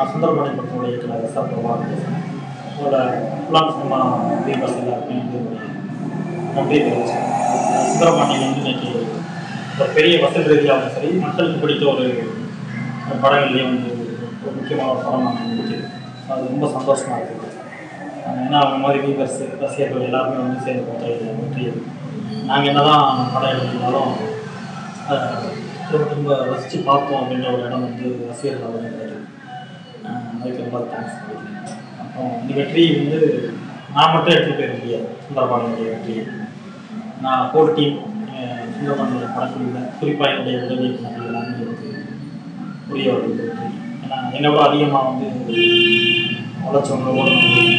நான் சுந்தரபாணி படத்தோட இயக்குனர் எஸ் ஆர் பிரபாகர் பேசுகிறேன் உங்களோட புலான் சினிமா வீவர்ஸ் எல்லாருக்கும் வந்து ஒரு நன்றி தெரிவிச்சேன் சுந்தரபாண்டியன் வந்து இன்னைக்கு ஒரு பெரிய வசதி ரீதியாகவும் சரி மக்களுக்கு பிடித்த ஒரு படங்கள்லேயே வந்து ஒரு முக்கியமான ஒரு படம் நான் முடிக்குது அது ரொம்ப சந்தோஷமாக இருக்குது அஹ் ஏன்னா அவங்க மாதிரி வீவர்ஸ் ரசிகர்கள் எல்லாருமே வந்து சேர்ந்து போட்ட வெற்றி நாங்கள் என்ன தான் படம் எடுத்திருந்தாலும் அஹ் திரும்ப திரும்ப ரசித்து பார்த்தோம் அப்படின்ற ஒரு இடம் வந்து ரசிகர்கள் வந்து கிடைக்குது அஹ் அதுக்கு ரொம்ப தேங்க்ஸ் சொல்லிக்கிறேன் அப்புறம் இந்த வெற்றி வந்து நான் மட்டும் எடுத்துகிட்டு போயிட முடியாது சுந்தரபாண்டியுடைய வெற்றி நான் கோர் டீம் சுந்தரபாண்டியோட படக்குழுவில் குறிப்பாக என்னுடைய உதவி இயக்குநர்கள் எல்லாமே எனக்கு புரிய வருது வெற்றி ஏன்னா என்னை விட அதிகமாக வந்து உழைச்சவங்க ஓடணும்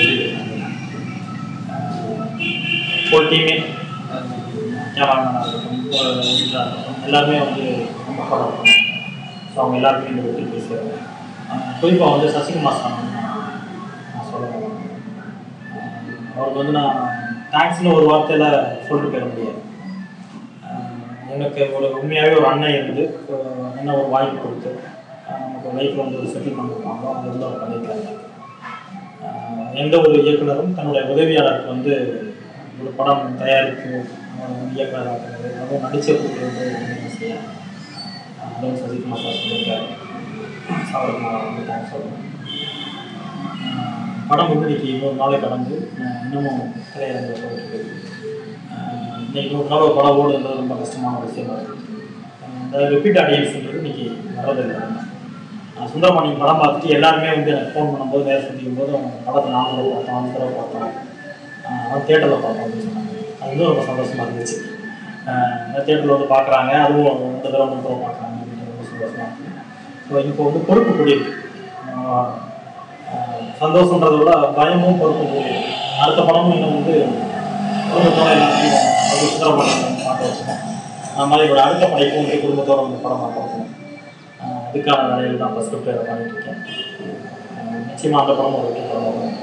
ஃபுல் டீமே கேமராமேனாக இருக்கட்டும் எடிட்டராக இருக்கட்டும் எல்லாருமே வந்து ரொம்ப ஹார்ட் ஒர்க் ஸோ அவங்க எல்லாருமே இந்த வெற்றி பேசுகிறாங்க குறிப்பாக வந்து சசிகுமார் சார் வந்து நான் நான் சொல்லுவேன் அவருக்கு வந்து நான் தேங்க்ஸ்னு ஒரு வார்த்தையில் சொல்லிட்டு போயிட முடியாது ஆஹ் எனக்கு ஒரு உண்மையாகவே ஒரு அண்ணன் இருந்து ஆஹ் என்ன ஒரு வாய்ப்பு கொடுத்து ஆஹ் நமக்கு லைஃப்பில் வந்து ஒரு செட்டில்மெண்ட் கொடுப்பாங்களோ அது வந்து அவர் பண்ணியிருக்காங்க ஆஹ் எந்த ஒரு இயக்குனரும் தன்னுடைய உதவியாளருக்கு வந்து ஒரு படம் தயாரித்து அவரை வந்து இயக்குனராக்குறது அதுவும் நடிச்சக்கூடிய வந்து உதவி செய்யலாம் அதுவும் சசிகுமார் சார் சொல்லியிருக்காரு அவருக்கு நான் வந்து தேங்க்ஸ் சொல்லுவேன் ஆஹ் படம் வந்து இன்னைக்கு இன்னொரு நாளை கடந்து ஆஹ் இன்னமும் திரையரங்கில் போயிட்டு இருக்கு ஆஹ் இன்னைக்கு ஒரு நாள் ஒரு படம் ஓடுறது ரொம்ப கஷ்டமான ஒரு விஷயமா இருக்குது இந்த ரிப்பீட் ஆடியன்ஸ்ன்றது இன்னைக்கு வரதில்லை நான் சுந்தரமணியம் படம் பார்த்துட்டு எல்லாருமே வந்து எனக்கு ஃபோன் பண்ணும்போது வேலை சந்திக்கும் போது அவங்க படத்தை நாலு தடவை பார்த்தோம் அஞ்சு தடவை பார்த்தோம் ஆஹ் அவன் தேட்டரில் பார்த்தோம் அப்படின்னு சொன்னாங்க அது வந்து ரொம்ப சந்தோஷமாக இருந்துச்சு தேட்டரில் வந்து பார்க்குறாங்க அதுவும் ரெண்டு தடவை மூணு தடவை பார்க்குறாங்க அப்படின்றது ரொம்ப சந்தோஷமாக இருக்குது ஸோ இப்போ வந்து பொறுப்பு கூடியிருக்கு ஆஹ் ஆஹ் சந்தோஷன்றதை விட பயமும் பொறுப்பும் கூடியிருக்கு அடுத்த படமும் இன்னும் வந்து குடும்பத்தோட எல்லாத்தையும் அது சுந்தரமணியம் பார்க்க வச்சுக்கோம் அந்த மாதிரி ஒரு அடுத்த படைப்பும் வந்து குடும்பத்தோட வந்து படம் பார்க்க வைக்கணும் ஆஹ் அதுக்கான வேலையில் தான் ஃபஸ்ட்டு பேர் பண்ணிட்டு இருக்கேன் ஆஹ் நிச்சயமா அந்த படம் ஒரு வெற்றி படம் வரும்.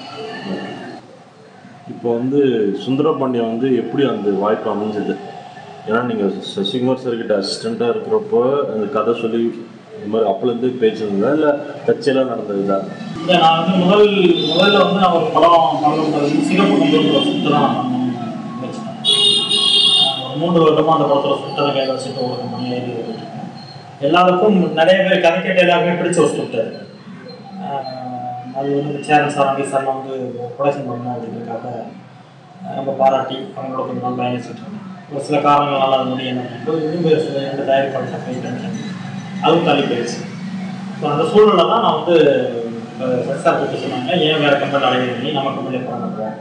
இப்போ வந்து சுந்தரபாண்டியன் வந்து எப்படி அந்த வாய்ப்பு அமைஞ்சது ஏன்னா நீங்கள் சசிகுமார் சார்கிட்ட அசிஸ்டண்ட்டாக இருக்கிறப்போ அந்த கதை சொல்லி இந்த மாதிரி அப்போலேருந்து பேச்சு இருந்ததா இல்லை தச்செல்லாம் நடந்ததா இல்லை நான் வந்து முதல் முதல்ல வந்து நான் ஒரு படம் பண்ணணுன்றது சிகப்பு கம்பெனியோட சுட்டு தான் நான் வச்சுட்டேன் ஆஹ் ஒரு மூன்று வருடமாக அந்த படத்தோட சுட்டை தான் கையில் வச்சுட்டு ஒரு மணி எழுதி இருக்கேன் எல்லாருக்கும் நிறைய பேர் கதை கேட்ட எல்லாருமே பிடிச்ச ஒரு ஸ்கிரிப்ட் அது ஆஹ் அது வந்து சேரன் சார் அங்கே சார் வந்து ப்ரொடக்ஷன் பண்ணணும் அப்படின்றதுக்காக ஆஹ் ரொம்ப பாராட்டி அவங்களோட கொஞ்சம் நாள் பயணிச்சுட்டு இருந்தேன் ஒரு சில காரணங்களால் அது முடியும் என்ன பண்ணும்போது இன்னும் வேறு சில ரெண்டு தயாரிப்பாளர் போய் டென்ஷன் அதுவும் தள்ளி போயிடுச்சு ஸோ அந்த சூழலில் தான் நான் வந்து சக்ஸாக கூப்பிட்டு சொன்னாங்க ஏன் வேறு கம்பெனி அடையிறது நீ நம்ம கம்பெனியில் படம் பண்ணுறோம்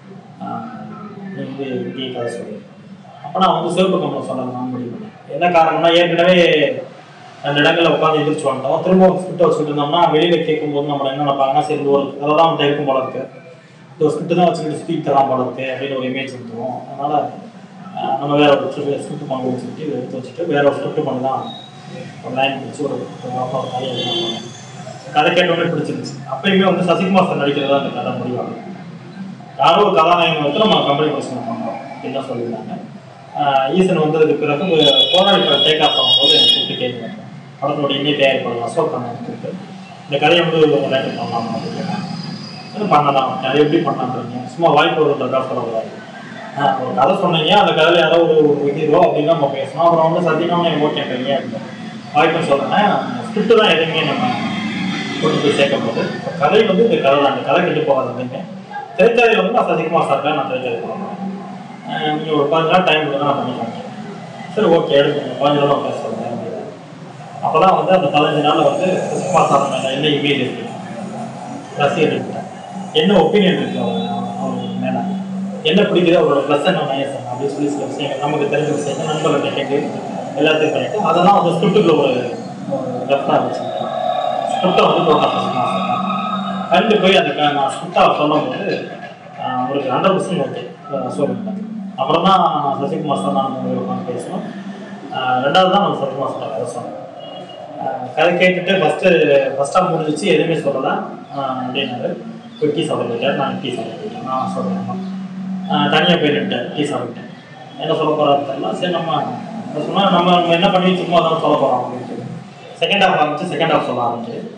நீ வந்து இங்கேயே கதை சொல்லு அப்போ நான் வந்து சிவப்பு கம்பெனி சொன்னது நான் முடிவு பண்ணேன் என்ன காரணம்னா ஏற்கனவே ரெண்டு இடங்களில் உட்காந்து எதிர்த்து வந்துட்டோம் திரும்ப ஸ்கிரிப்ட் வச்சுட்டு இருந்தோம்னா வெளியில் கேட்கும்போது நம்ம என்ன நினைப்பாங்கன்னா சரி இது ஒரு கதை தான் வந்து இருக்கும் போல இருக்கு இந்த ஒரு ஸ்கிரிப்ட் தான் வச்சுக்கிட்டு ஸ்பீட் தரலாம் போல இருக்கு அப்படின்னு ஒரு இமேஜ் வந்துடும் அதனால ஆஹ் நம்ம வேற ஒரு ஸ்கிரிப்ட் பண்ண வச்சுக்கிட்டு இதை எடுத்து வச்சுட்டு வேற ஒரு ஸ்கிரிப்ட் பண்ணி தான் ஒரு லைன் பிடிச்சி ஒரு ஒரு half hour கதை எழுதலாம் கதை கேட்டோடனே பிடிச்சிருந்துச்சு அப்பயுமே வந்து சசிகுமார் சார் நடிக்கிறதா அந்த கதை முடிவாங்க யாரோ ஒரு கதாநாயகன் வந்து நம்ம கம்பெனி பிரச்சனை பண்ணோம் அப்படின்னு தான் சொல்லியிருந்தாங்க ஆஹ் ஈசன் வந்ததுக்கு பிறகு போராடி டேக் ஆஃப் ஆகும்போது எனக்கு கூப்பிட்டு கேட்குறாங்க படத்தோட இன்னே தயாரிப்பாளர் அசோக் கண்ணன் கூப்பிட்டு இந்த கதையை வந்து ஒரு லைன் பண்ணலாம் அப்படின்னு கேட்டாங்க. சரி பண்ணலாம் அது எப்படி பண்ணலான்றீங்க சும்மா வாய்ப்பு ஒரு தக்கா சொல்லக்கூடாது ஆஹ் ஒரு கதை சொன்னீங்க அந்த கதையில் யாரோ ஒரு ஒரு ஹீரோ அப்படின்னு நம்ம பேசணும் அப்புறம் வந்து சத்தியமாக ஓகே பண்ணீங்க அப்படின்னு வாய்ப்பு சொல்கிறேன் ஸ்கிரிப்ட் தான் எதுவுமே நம்ம கொண்டு போய் சேர்க்கும் போது இப்ப கதை வந்து இந்த கதை தான் இந்த கதை கெட்டு போகாது எதுவுமே திரைக்கதை வந்து நான் சசிகுமார் சார் நான் திரைக்கதை பண்ணுறேன் நீங்கள் ஒரு பதினஞ்சு நாள் டைம் கொடுங்க நான் பண்ணி காமிக்கிறேன் சரி ஓகே எடுத்துங்க பதினஞ்சு நாள் நான் பேச சொல்கிறேன் அப்போ தான் வந்து அந்த பதினஞ்சு நாளில் வந்து சசிகுமார் சார் மேலே என்ன இமேஜ் இருக்கு ரசிகர் இருக்கிறேன் என்ன ஒப்பீனியன் இருக்கு அவர் அவர் மேலே என்ன பிடிக்குது அவரோட ப்ளஸ் என்ன மைனஸ் என்ன அப்படின்னு சொல்லி சில விஷயங்கள் நமக்கு தெரிஞ்ச விஷயங்கள் நண்பர்கிட்ட கேட்டு எல்லாத்தையும் பண்ணிட்டு அதெல்லாம் வந்து ஸ்கிரிப்டுக்குள்ள ஒரு ரெஃபராக வச்சுருக்கேன் ஸ்கிரிப்டை வந்து போட்டால் சசிகுமார் சார் தான். கண்டு போய் அந்த க- நான் ஸ்கிரிப்டா சொல்லும்போது ஆஹ், அவருக்கு ஹண்ட்ரட் பர்சன்ட் ஓகே சொல்லுங்க அப்புறம் தான் சசிகுமார் சார் நான் மூணு உட்காந்து பேசணும் ஆஹ், ரெண்டாவது தான் நான் சசிகுமார் சார் கதை சொன்னேன் ஆஹ், கதை கேட்டுட்டு ஃபஸ்ட்டு ஃபஸ்ட் ஹாஃப் முடிஞ்சிச்சு எதுவுமே சொல்லலை ஆஹ், அப்படின்னாரு போய் டீ சாப்பிட போயிட்டார் நான் டீ சாப்பிட போயிட்டேன் நான் சொல்கிறேன் தனியாக போய் நின்ட்டேன் டீ சாப்பிட்டேன் என்ன சொல்ல போகிறாரு தெரியல சரி நம்ம சொன்னால் நம்ம நம்ம என்ன பண்ணி சும்மா தான் சொல்ல போகிறோம் அப்படின்னு செகண்ட் ஹாஃப் ஆரம்பிச்சு செகண்ட் ஹாஃப் சொல்ல ஆரம்பிச்சு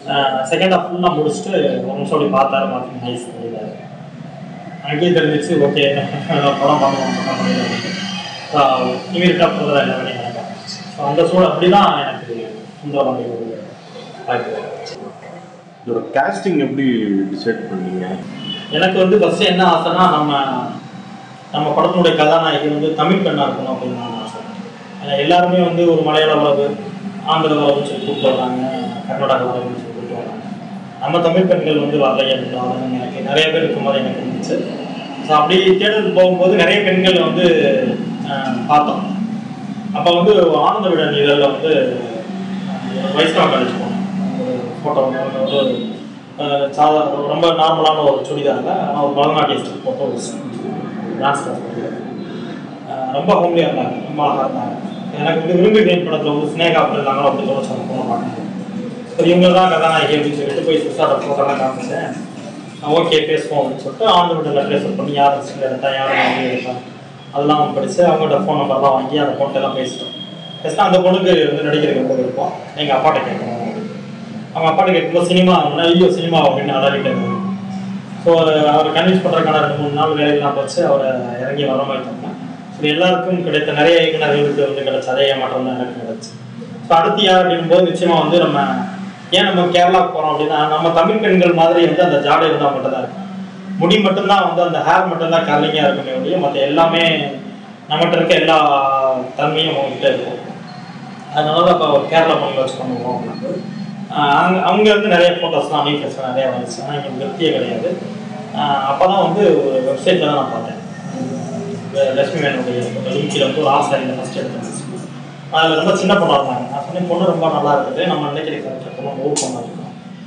செகண்ட் ஹாஃப் ஃபுல்லாக முடிச்சுட்டு ஒரு நிமிஷம் அப்படி பார்த்தாரு பார்த்து நைஸ் பண்ணிடுறாரு அங்கேயே தெரிஞ்சிச்சு ஓகே படம் பண்ணணும் படம் பண்ணிடுறாரு ஸோ இமீடியட்டாக ஃபர்தராக எல்லா வேலையும் நடக்க ஸோ அந்த சூழல் அப்படி தான் எனக்கு சுந்தரபாண்டி ஒரு வாய்ப்பு இதோட casting எப்படி டிசைட் பண்ணீங்க எனக்கு வந்து ஃபஸ்ட்டு என்ன ஆசைன்னா நம்ம நம்ம படத்தினுடைய கதாநாயகி வந்து தமிழ் பெண்ணாக இருக்கணும் அப்படின்னு நான் ஆசை ஏன்னா எல்லாருமே வந்து ஒரு மலையாள உறவு ஆந்திர உறவுன்னு சொல்லி கூப்பிட்டு வர்றாங்க கர்நாடக உறவுன்னு சொல்லி கூப்பிட்டு வர்றாங்க நம்ம தமிழ் பெண்கள் வந்து வரலையே அப்படின்னு எனக்கு நிறைய பேர் இருக்கும்போது எனக்கு இருந்துச்சு ஸோ அப்படி தேடல் போகும்போது நிறைய பெண்கள் வந்து ஆஹ், பார்த்தோம் அப்போ வந்து ஆனந்த விடன் இதழில் வந்து ஆஹ், வைஷ்ணவ காலேஜ் போனோம் ஒரு ஃபோட்டோ ஒரு ஆஹ், சாதாரண ரொம்ப நார்மலான ஒரு சுடிதாரில் ஆனால் ஒரு பரதநாட்டிய ஸ்டெப் போட்டு ஒரு டான்ஸ் கிளாஸ் போட்டு ரொம்ப ஹோம்லியாக இருந்தாங்க ரொம்ப அழகாக இருந்தாங்க எனக்கு வந்து விரும்பி கிரேட் படத்தில் வந்து ஸ்னேகா அப்படி இருந்தாங்களோ அப்படி சொல்ல சொன்ன பொண்ணை பார்க்கணும் ஸோ இவங்க தான் கதாநாயகி அப்படின்னு சொல்லிட்டு போய் சுசாட ஃபோட்டோலாம் காமிச்சேன் ஓகே பேசுவோம் அப்படின்னு சொல்லிட்டு ஆண்டு விட்டு லெட்டர் பண்ணி யார் ரிஸ்கில் எடுத்தா யார் வாங்கி எடுத்தா அதெல்லாம் படித்து அவங்கள்ட்ட ஃபோன் நம்பர்லாம் வாங்கி அந்த பொண்ணுலாம் பேசிட்டோம் பேசினா அந்த பொண்ணுக்கு வந்து நடிக்கிறதுக்கு ரொம்ப விருப்பம் எங்கள் அப்பாட்ட கேட்கணும் அவங்க அப்பாட்ட கேட்கும்போது சினிமா ஐயோ சினிமா அப்படின்னு அலறிட்டாங்க ஸோ அவரை கன்வின்ஸ் பண்ணுறதுக்கான ரெண்டு மூணு நாள் வேலையெல்லாம் வச்சு அவரை இறங்கி வர மாதிரி தந்தேன் ஸோ எல்லாருக்கும் கிடைத்த நிறைய இயக்குநர்களுக்கு வந்து கிடைச்ச அதே ஏமாற்றம் தான் எனக்கு கிடைச்சு ஸோ அடுத்து யார் அப்படின்னும் போது நிச்சயமாக வந்து நம்ம ஏன் நம்ம கேரளாவுக்கு போகிறோம் அப்படின்னா நம்ம தமிழ் பெண்கள் மாதிரி வந்து அந்த ஜாடை இருந்தால் மட்டும் தான் இருக்கும் முடி மட்டும்தான் வந்து அந்த ஹேர் மட்டும்தான் கர்லிங்காக இருக்குமே ஒழிய மற்ற எல்லாமே நம்மகிட்ட இருக்க எல்லா தன்மையும் அவங்ககிட்ட இருக்கும் அதனால தான் இப்போ ஒரு கேரளா பொண்ணு வச்சு பண்ணுவோம் அப்படின்னு ஆஹ் அங்க அவங்க வந்து நிறைய ஃபோட்டோஸ்லாம் நீட்னஸ் நிறைய வந்துச்சு ஆனால் எங்களுக்கு திருப்தியே கிடையாது அப்போ தான் வந்து ஒரு வெப்சைட்டில் தான் நான் பார்த்தேன் உம் லட்சுமி மேனுடைய லிங்கில் வந்து ஒரு ஆசாரியில் ஃபஸ்ட் எடுத்தேன் அதில் ரொம்ப சின்ன பொண்ணாக இருந்தாங்க நான் சொன்னேன் பொண்ணு ரொம்ப நல்லா இருக்குது நம்ம நினைக்கிற கரெக்டாக பொண்ணு ஊர் பொண்ணாக இருக்கும்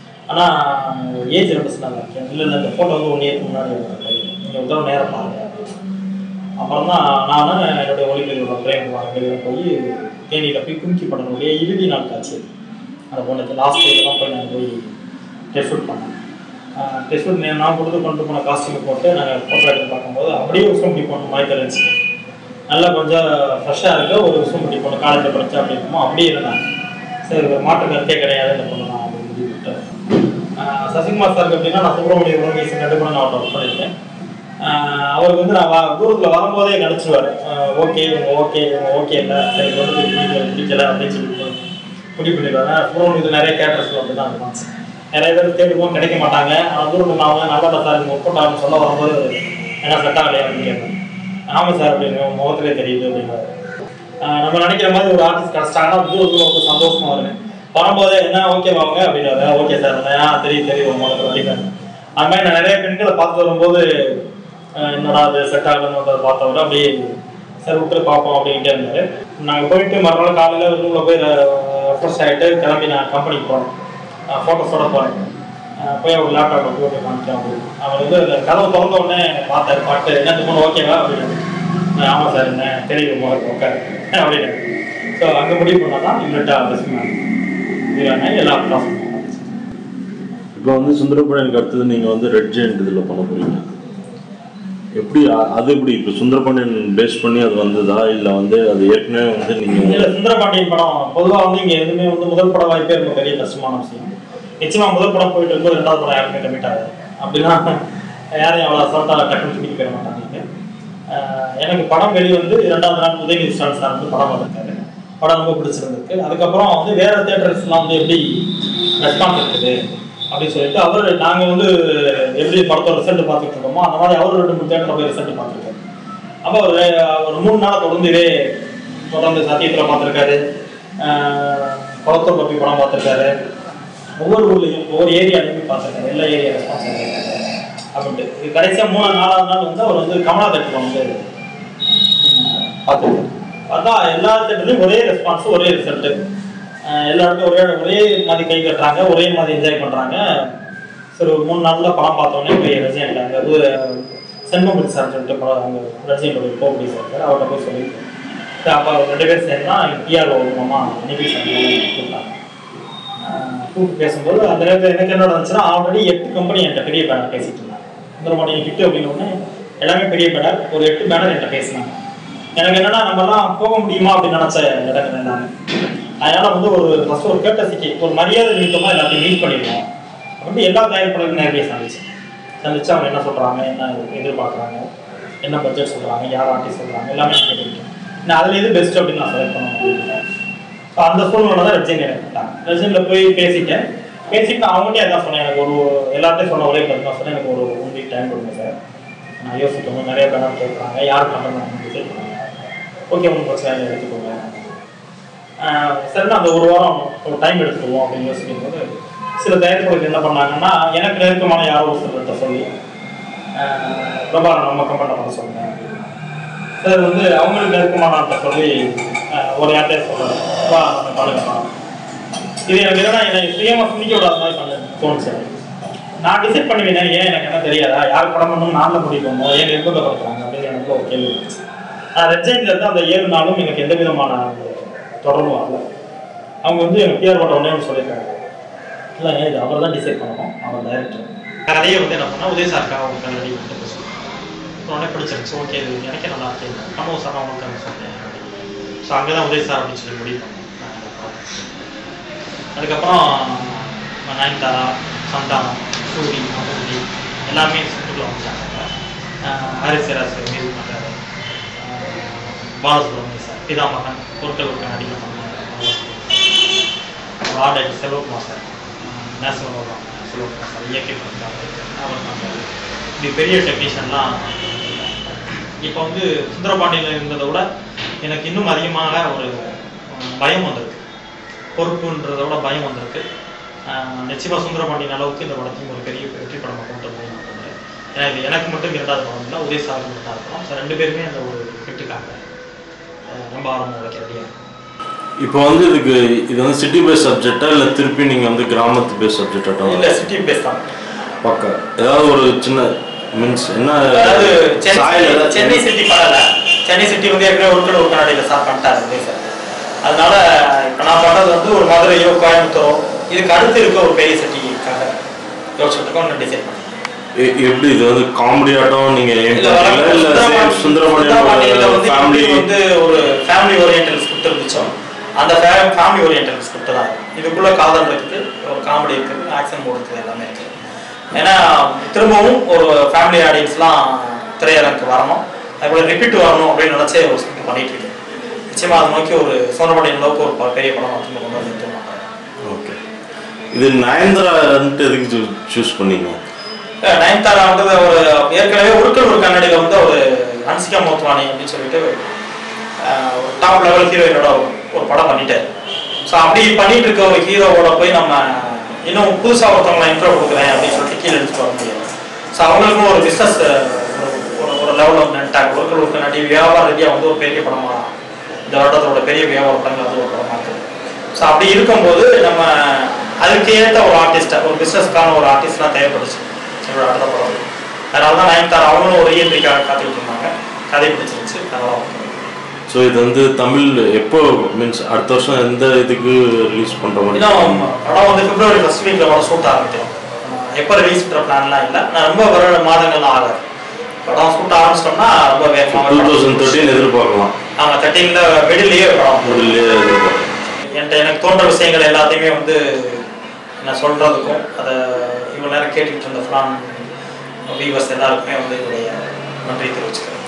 ஆனால் ஏஜ் ரொம்ப சின்னதாக இருக்கு இல்லை இல்லை இந்த ஃபோட்டோ வந்து ஒன் இயருக்கு முன்னாடி எடுத்தது நீங்கள் ஒரு தடவை நேரம் பாருங்க அப்புறம் தான் நானும் என்னுடைய ஒளிப்பதிவோட பிரேமகுமார் வெளியில் போய் தேனியில் போய் கும்கி படனுடைய இறுதி நாள் காட்சி அது. அந்த பொண்ணுக்கு லாஸ்ட் தான் போய் நாங்கள் போய் டெஸ்ட் ஷூட் பண்ணோம் டெஸ்ட் ஷூட் நான் கொடுத்து கொண்டு போன காஸ்டியூம் போட்டு நாங்கள் ஃபோட்டோ எடுத்து பார்க்கும்போது அப்படியே உசம் முடி போன மாதிரி தெரிஞ்சு நல்லா கொஞ்சம் ஃப்ரெஷ்ஷாக இருக்க ஒரு உசம் முடி போன காலேஜில் படித்தா அப்படி இருக்குமோ அப்படியே இருந்தாங்க சரி ஒரு மாற்று கருத்தே கிடையாது இந்த பொண்ணு தான் அப்படின்னு முடிவு விட்டேன் ஆஹ் சசிகுமார் சாருக்கு அப்படின்னா நான் சுப்பிரமணிய உலகேசன் ரெண்டு கூட நான் அவர்கிட்ட ஒர்க் பண்ணியிருக்கேன் ஆஹ் அவருக்கு வந்து நான் வா- தூரத்துல வரும்போதே கணிச்சுவார் ஓகே இவங்க ஓகே இவங்க ஓகே இல்லை எனக்கு வந்து இது பிடிக்கல இது பிடிக்கல அப்படின்னு சொல்லி முடிவு பண்ணிடுவாங்க அப்புறம் இது நிறைய கேரக்டர்ஸ் அப்படி தான் இருக்கும் நிறைய பேர் தேடுவோம் கிடைக்க மாட்டாங்க ஆனால் தூரத்தில் நான் வந்து நல்லா சார் இந்த ஒர்க் அவுட் சொல்ல வரும்போது என்ன செட் ஆகலையா அப்படின்னு கேட்பேன் ஆமாம் சார் அப்படின்னு உங்க முகத்திலே தெரியுது அப்படின்னாரு ஆஹ் நம்ம நினைக்கிற மாதிரி ஒரு ஆர்டிஸ்ட் கிடச்சிட்டாங்கன்னா தூரத்தில் ரொம்ப சந்தோஷமா இருக்கு வரும்போதே என்ன ஓகே வாங்க அப்படின்னாரு ஓகே சார் ஆ தெரியும் தெரியும் உங்க முகத்தில் அப்படின்னு அது மாதிரி நான் நிறைய பெண்களை பார்த்து வரும்போது ஆஹ் என்னடா அது செட் ஆகணுன்றதை பார்த்தவரை அப்படியே சரி விட்டு பார்ப்போம் அப்படின்ட்டு இருந்தாரு நாங்கள் போயிட்டு மறுநாள் காலையில் ரூமில் போய் ஃப்ரெஷ் ஆகிட்டு கிளம்பி நான் கம்பெனிக்கு போனேன் ஃபோட்டோஸோட போனேன் ஆஹ் போய் அவர் லேப்டாப் போட்டு காமிச்சேன் அப்படின்னு அவர் வந்து அந்த கதவை திறந்த உடனே பார்த்தாரு பார்த்து என்ன இந்த பொண்ணு ஓகேவா அப்படின்னு ஆஹ் ஆமாம் சார் என்ன தெரியும் உங்களுக்கு உட்காரு அப்படின்னு ஸோ அங்கே முடிவு பண்ணால் தான் இம்மிடியாக டிஸ்கவுண்ட் இதுவான எல்லா ப்ராசஸும் இப்போ வந்து சுந்தரபாண்டியனுக்கு அடுத்தது நீங்கள் வந்து ரெட் ஜெயண்ட் இதில் பண்ண போறீங்க எப்படி அ- அது எப்படி இப்போ சுந்தரபாண்டியன் பேஸ் பண்ணி அது வந்ததா இல்லை வந்து அது ஏற்கனவே வந்து நீங்கள் இல்ல சுந்தரபாண்டியன் படம் பொதுவா வந்து இங்க எதுவுமே வந்து முதல் படம் வாய்ப்பே ரொம்ப பெரிய கஷ்டமான விஷயம் நிச்சயமா முதல் படம் போயிட்டு இருக்கும்போது ரெண்டாவது படம் யாருமே கமிட் ஆகாது அப்படின்னா யாரையும் அவ்வளோ அசால்ட்டா டக்குன்னு தூக்கிட்டு போயிட மாட்டாங்க இங்க. ஆஹ் எனக்கு படம் வெளிவந்து இரண்டாவது நாள் உதயநிதி ஸ்டாலின் சார் வந்து படம் வந்திருக்காரு படம் ரொம்ப பிடிச்சிருந்திருக்கு அதுக்கப்புறம் வந்து வேற தேட்டர்ஸ்லாம் வந்து எப்படி ரெஸ்பான்ஸ் இருக்குது அப்படின்னு சொல்லிட்டு அவர் நாங்க வந்து எப்படி படத்தோட ரிசல்ட் பார்த்துட்டு இருக்கோமோ அந்த மாதிரி அவர் ரெண்டு மூணு தேட்டரில் போய் ரிசல்ட் பார்த்துருக்காரு அப்போ ஒரு ஒரு மூணு நாள் தொடர்ந்து இதே தொடர்ந்து சத்தியத்தில் பார்த்துருக்காரு குளத்தூர் பற்றி படம் பார்த்துருக்காரு ஒவ்வொரு ஊர்லையும் ஒவ்வொரு ஏரியாலையும் போய் பார்த்துருக்காரு எல்லா ஏரியா ரெஸ்பான்ஸ் அப்படின்ட்டு இது கடைசியாக மூணாவது நாலாவது நாள் வந்து அவர் வந்து கமலா தேட்டரில் வந்து உம், பார்த்துருக்காரு பார்த்தா எல்லா தேட்டர்லையும் ஒரே ரெஸ்பான்ஸ் ஒரே ரிசல்ட்டு எல்லா இடத்துலையும் ஒரே ஒரே மாதிரி கை கட்டுறாங்க ஒரே மாதிரி என்ஜாய் பண்ணுறாங்க சரி ஒரு மூணு நாள்ல படம் பார்த்தோன்னே போய் ரஜினி அங்கே அது சென்மபுரி சார் சொல்லிட்டு படம் அங்கே ரஜினியோட கோபடி சார் இருக்காரு. அவர்கிட்ட போய் சொல்லியிருக்கேன் சரி அப்போ ரெண்டு பேரும் சேர்ந்தா பிஆர் மாமா நிபி சார் கூப்பிட்டாங்க ஆஹ் கூப்பிட்டு பேசும்போது அந்த நேரத்தில் எனக்கு என்ன நடந்துச்சுன்னா ஆல்ரெடி எட்டு கம்பெனி என்கிட்ட பெரிய பேனர் பேசிட்டு இருந்தாங்க சுந்தரபாண்டியன் கிட்டு அப்படின்னு ஒன்று எல்லாமே பெரிய பேனர் ஒரு எட்டு பேனர் என்கிட்ட பேசினாங்க எனக்கு என்னன்னா நம்மலாம் போக முடியுமா அப்படின்னு நினச்ச இடங்கள் எல்லாமே அதனால வந்து ஒரு ஃபர்ஸ்ட் ஒரு கேட்டசிக்கு ஒரு மரியாதை நிமித்தமாக எல்லாத்தையும் மீட் பண்ணிடுவோம் அப்படின்னு எல்லா தயாரிப்பாளர்களும் நேரடியாக சந்திச்சேன் சந்திச்சு அவங்க என்ன சொல்றாங்க என்ன எதிர்பார்க்குறாங்க என்ன பட்ஜெட் சொல்றாங்க யார் ஆர்டிஸ்ட் சொல்றாங்க எல்லாமே நான் கேட்டுக்கிட்டேன் நான் அதில் எது பெஸ்ட் அப்படின்னு நான் செலக்ட் பண்ண முடியும் ஸோ அந்த சூழ்நிலை தான் ரெட்ஜன் எனக்கு கொடுத்தாங்க ரெட்ஜனில் போய் பேசிட்டேன் பேசிட்டு அவங்ககிட்டயே அதான் சொன்னேன் எனக்கு ஒரு எல்லார்ட்டையும் சொன்ன ஒரே கருத்து தான் சொன்னேன் எனக்கு ஒரு ஒன் வீக் டைம் கொடுங்க சார் நான் யோசிக்கணும் நிறைய பேர் கேட்குறாங்க யார் பண்ணுறாங்க டிசைட் பண்ணுங்க ஓகே ஒன்றும் பிரச்சனை இல்லை எடுத்துக்கோங்க ஆஹ் சரி அந்த ஒரு வாரம் ஒரு டைம் எடுத்துக்குவோம் அப்படின்னு யோசிக்கும் போது சில தயாரிப்புகளுக்கு என்ன பண்ணாங்கன்னா எனக்கு நெருக்கமான யாரோ ஒரு சிலர்கிட்ட சொல்லி ஆஹ் பிரபாகரன் நம்ம கம்பெனியில் பண்ண சொல்லுங்க சார் வந்து அவங்களுக்கு நெருக்கமானவர்கிட்ட சொல்லி ஆஹ் ஒரு யார்கிட்டயே சொல்கிறேன் வா நம்ம பண்ணுங்கப்பா இது எனக்கு என்னன்னா என்னை சுயமாக சிந்திக்க விடாத மாதிரி பண்ண தோணுச்சு எனக்கு. நான் டிசைட் பண்ணுவேன் ஏன் எனக்கு என்ன தெரியாதா யார் படம் பண்ணணும் நாளில் முடிக்கணும் ஏன் நிர்பந்தப்படுத்துறாங்க அப்படின்னு எனக்கு ஒரு கேள்வி இருந்துச்சு நான் ரெட்ஜைன்ல இருந்து அந்த ஏழு நாளும் எனக்கு எந்த விதமான தொடர்பும் வரல அவங்க வந்து எனக்கு பிஆர் போட்ட உடனே ஒன்று சொல்லியிருக்காங்க இல்லை இது அவர் தான் டிசைட் பண்ணணும் அவர் டைரக்டர் கதையை வந்து என்ன பண்ணா உதய சார்க்கா அவங்க கல்லடி வந்து பேசுவோம் உடனே பிடிச்சிருச்சு ஓகே இது எனக்கு நல்லா இருக்கு பண்ணுவோம் சார் அவங்களுக்கு அந்த சொன்னேன் ஸோ அங்கே தான் உதய சார் அப்படின்னு சொல்லி முடிவு பண்ணோம் நாங்க அந்த project. அதுக்கப்புறம் நயன்தாரா சந்தானம் சூரி அமுதி எல்லாமே சுற்றுக்குள்ள வந்துட்டாங்க ஹாரிஸ் சிராஸ் மியூசிக் பண்ணுறாரு பாலசுப்ரமணிய சார் பிதாமகன் பொருட்கள் ஒரு நடிகை பண்ணாங்க order Selvakumar sir national Selvakumar sir இயக்கி பண்ணிருக்காங்க அவர் பண்ணாரு இப்படி பெரிய டெக்னீஷியன்லாம் இப்போ வந்து சுந்தரபாண்டியில் இருந்ததை விட எனக்கு இன்னும் அதிகமாக ஒரு அஹ், பயம் வந்திருக்கு பொறுப்புன்றதை விட பயம் வந்திருக்கு அஹ், நிச்சயமா சுந்தரபாண்டியன் அளவுக்கு இந்த படத்தையும் ஒரு பெரிய வெற்றி படமாக கொண்டு வந்து நான் நம்புறேன். ஏன்னா இது எனக்கு மட்டும் இரண்டாவது படம் இல்லை உதய சாருக்கு மட்டும் தான் இருக்கணும் ஸோ ரெண்டு பேருமே அந்த ஒரு ஹிட்டுக்காக அஹ், ரொம்ப ஆரம்பம் வைக்க ரெடியாக இப்போ வந்து இதுக்கு இது வந்து சிட்டி பேஸ் சப்ஜெக்டா இல்லை திருப்பி நீங்கள் வந்து கிராமத்து பேஸ் சப்ஜெக்டா இல்லை சிட்டி பேஸ் தான் பக்கா ஏதாவது ஒரு சின்ன மீன்ஸ் என்ன அதாவது சென்னை சாயல் ஏதாவது- சென்னை சிட்டி பண்ணல சென்னை சிட்டி வந்து ஏற்கனவே உட்கட ஒரு கண்ணாடியில் ஸ்டார்ட் பண்ணிட்டாரு விஜய் சார் அதனால இப்போ நான் பண்ணது வந்து ஒரு மதுரையோ கோயம்புத்தூரோ இதுக்கு அடுத்து இருக்க ஒரு பெரிய சிட்டிக்காக யோசிச்சுட்டு ஒன்று டிசைட் பண்ணேன் எ- எப்படி இது வந்து காமெடி ஆட்டம் நீங்க aim இல்ல, பண்ணீங்களா? இல்ல சுந்தரபாண்டி- சுந்தரபாண்டியன் சுந்தரபாண்டியில வந்து ஃபேமிலி எப்படி வந்து ஒரு ஃபேமிலி ஓரியன்டல் ஸ்கிரிப்ட் இருந்துச்சோ அந்த ஃபேமிலி ஓரியன்டல் ஸ்கிரிப்ட் தான் இது. இதுக்குள்ள காதல் இருக்குது ஒரு காமெடி இருக்குது ஆக்ஷன் மோட் இருக்குது எல்லாமே இருக்குது ஏன்னா திரும்பவும் ஒரு ஃபேமிலி ஆடியன்ஸ்லாம் திரையரங்குக்கு வரணும் அதுபோல ரிப்பீட் வரணும் அப்படின்னு நினச்சே ஒரு ஸ்கிரிப்ட் பண்ணிட்டு இருக்கேன் நிச்சயமா அதை நோக்கி ஒரு சோனபாண்டியன் அளவுக்கு ஒரு ப- பெரிய படம் திரும்ப கொண்டு வந்து நிறுத்துவாங்க ஓகே இது நயன்தாரான்ட்டு எதுக்கு சூஸ் பண்ணீங்க நயன்தாரான்றது ஒரு ஏற்கனவே உருக்கள் ஒரு கண்ணாடியில் வந்து ஒரு அன்சிகா மோத்வானி அப்படின்னு சொல்லிட்டு அஹ், ஒரு டாப் லெவல் ஹீரோயினோட ஒரு படம் பண்ணிட்டாரு ஸோ அப்படி பண்ணிட்டு இருக்க ஒரு ஹீரோவோட போய் நம்ம இன்னும் புதுசாக ஒருத்தவங்களை இன்ட்ரோ கொடுக்குறேன் அப்படின்னு சொல்லிட்டு கீழே எடுத்துட்டு வர முடியாது ஸோ அவங்களுக்கும் ஒரு பிஸ்னஸ் ஒரு ஒரு லெவலில் வந்து நின்ட்டாங்க உருக்கள் ஒரு கண்ணாடி வியாபார ரீதியாக வந்து ஒரு பெரிய படமாக இந்த வருடத்தோட பெரிய வியாபார படங்கள் அது ஒரு படமாக இருக்குது ஸோ அப்படி இருக்கும்போது நம்ம அதுக்கு ஏற்ற ஒரு ஆர்டிஸ்ட்டை ஒரு பிஸ்னஸ்க்கான ஒரு ஆர்டிஸ்ட்லாம் தேவைப்பட்டுச்சு என்னோட அடுத்த படம் அதனால தான் நயன்தாரா அவங்களும் ஒரு ரீஎன்ட்ரிக்காக காத்துக்கிட்டு இருந்தாங்க கதை பிடிச்சிருச்சு அதனால okay. ஸோ இது வந்து தமிழ் எப்போ மீன்ஸ் அடுத்த வருஷம் எந்த இதுக்கு ரிலீஸ் பண்ற மாதிரி இன்னும் படம் வந்து பிப்ரவரி ஃபர்ஸ்ட் வீக்கில் வர ஷூட் ஆரம்பிக்கிறோம் எப்போ ரிலீஸ்ன்ற பிளான்லாம் இல்லை நான் ரொம்ப வருட மாதங்கள்லாம் ஆகாது படம் ஷூட் ஆரம்பிச்சிட்டோம்னா ரொம்ப வேகமாக டூ தௌசண்ட் தேர்ட்டின் எதிர்பார்க்கலாம் ஆமாம் தேர்ட்டீனில் மிடில்லையே படம் முதல்ல எதிர்பார்க்கலாம் என்கிட்ட எனக்கு தோன்ற விஷயங்கள் எல்லாத்தையுமே வந்து நான் சொல்கிறதுக்கும் அதை இவ்வளோ நேரம் கேட்டுக்கிட்டு இருந்த ஃப்ரான் வீவர்ஸ் எல்லாருக்குமே வந்து என்னுடைய நன்றி தெரிவிச்சுக்கிறேன்